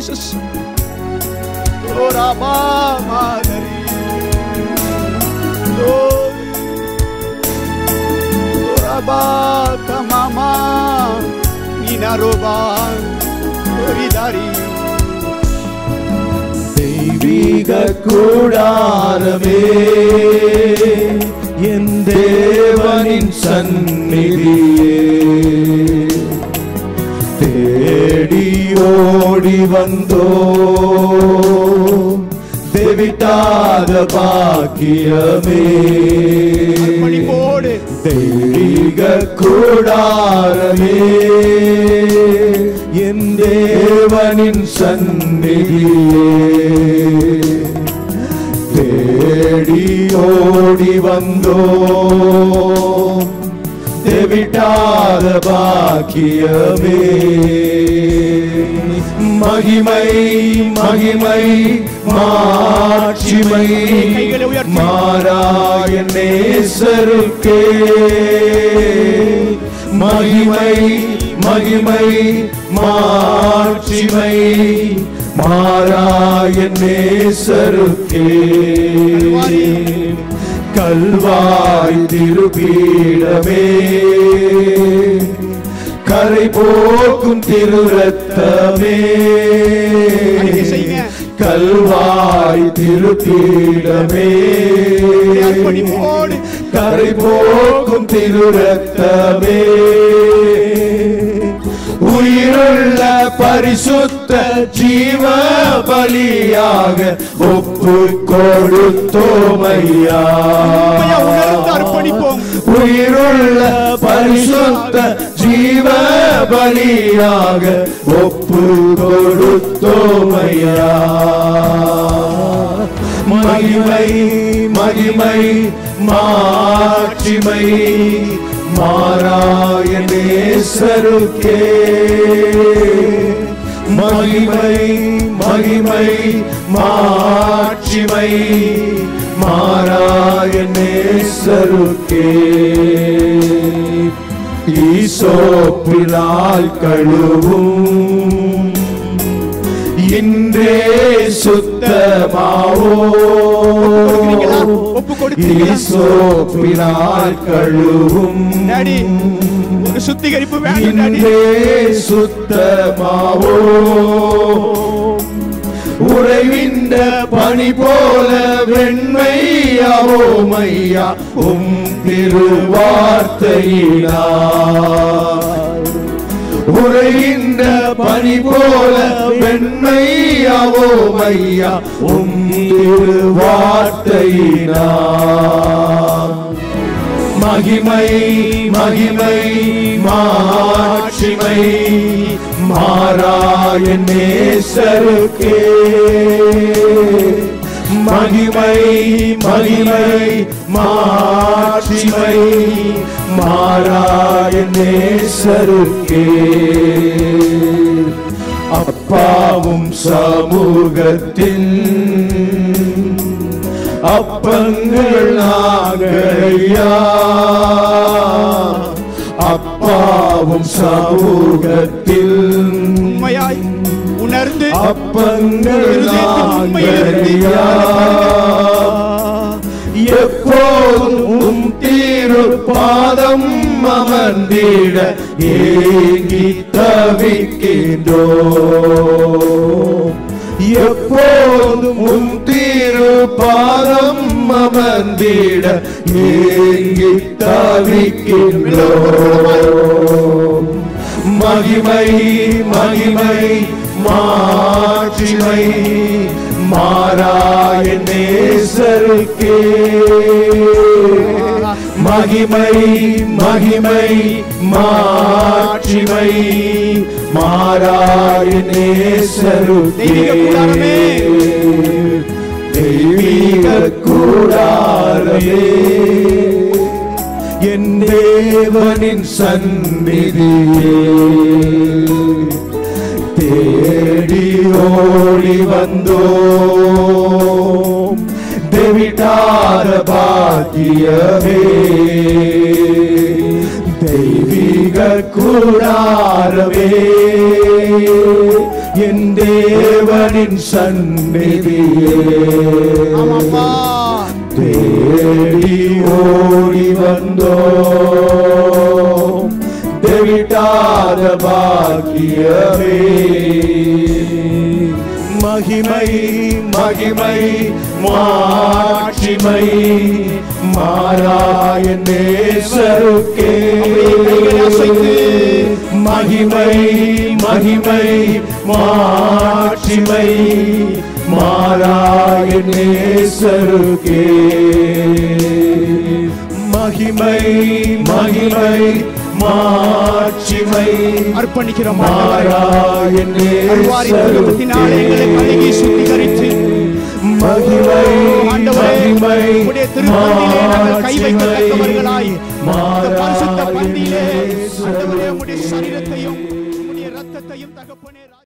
Jesus ஓ ராபா மாதரி Glory. ஓ ராபா கமாமா இனரோபா ஒரிதாரி தெய்வீக கூடாரமே என் தேவனின் சந்நிதியே தேடி ஓடி வந்தோ தெவிட்டாத பாக்கியமே மணிப்போடு தெய்வீக கூடாரமே என் தேவனின் சந்நிதியே தேடி ஓடி வந்தோ தெவிட்டாத பாக்கியமே மகிமை மகிமை மாட்சிமை கைகளை உயர்த்தி. மாறாய நேசருக்கே மகிமை மகிமை மாட்சிமை மாறாய நேசருக்கே கல்வாய் திருப்பீடமே கரை போக்கும் திருரத்தமே அறிக்கை செய்யுங்க. கல்வாய் திருப்பீடமே அர்ப்பணிப்போடு. கரை போக்கும் திருரத்தமே உயிருள்ள பரிசுத்த ஜீவ பலியாக ஒப்பு கொடுத்தோமையா உண்மையா உணர்ந்து அர்ப்பணிப்போம். உயிருள்ள பரிசுத்த ஜீவ பலியாக ஒப்பு கொடுத்தோமையா மகிமை மகிமை மாட்சிமை மாறாய நேசருக்கே மகிமை மகிமை மாட்சிமை மாறாய நேசருக்கே ஈசோப்பினால் கழுவும் இன்றே சுத்தமாவோ கொடுக்கிறீங்களா? ஒப்பு கொடுக்கிறீங்களா? ஈசோப்பினால் கழுவும் டாடி ஒரு சுத்திகரிப்பு வேண்டும் டாடி இன்றே சுத்தமாவோ உறைவிந்த பனி போல வெண்மையாவோ மையா உம் திருவார்த்தையினார் உறைகின்ற பனி போல வெண்மையாவோ மையா உம் திருவார்த்தையினார் மகிமை மகிமை மாட்சிமை மாறாய நேசருக்கே மகிமை மகிமை மாட்சிமை மாறாய நேசருக்கே அப்பாவும் சமூகத்தில் அப்பங்கள் நாகையா அப்பாவும் சமூகத்தில் உண்மையாய் உணர்ந்து அப்பங்கள் இருதயத்தின் உண்மையிலிருந்து நாகையா எப்போதும் தீரு பாதம் அமர்ந்திட ஏங்கி தவிக்கின்றோ எப்போதும் உன் தீரு பாதம் அமர்ந்திட ஏங்கி தவிக்கின்றோ மகிமை மகிமை மாட்சிமை மாறாய நேசருக்கே மகிமை மகிமை மாட்சிமை மாறாய நேசருக்கே தெய்வீக கூடாரமே என் தேவனின் சந்நிதியே தேடி ஓடி வந்தோம் தெவிட்டாத பாக்கியமே தெய்வீக கூடாரமே என் தேவனின் சந்நிதியே ஆமாப்பா தேடி ஓடி வந்தோ தெவிட்டாத பாக்கியமே மகிமை மகிமை மாட்சிமை மாறாய நேசருக்கே கைகளை அசைத்து. மகிமை மகிமை மாட்சிமை மாறாய நேசருக்கே மகிமை மகிமை மாட்சிமை அர்ப்பணிக்கிறோம் ஆண்டவரே. மாறாய கல்வாரி திருமணத்தினாலே எங்களை கழுகி சுத்திகரித்து மகிமை ஆண்டவரே, மகிமை உம்முடைய திருப்பந்தியிலே நாங்கள் கை வைக்கத்தக்கவர்களாய் இந்த மாறாய பரிசுத்த பந்தியிலே நேசருக்கே. ஆண்டவரே உம்முடைய சரீரத்தையும் உம்முடைய ரத்தத்தையும் தகப்பனே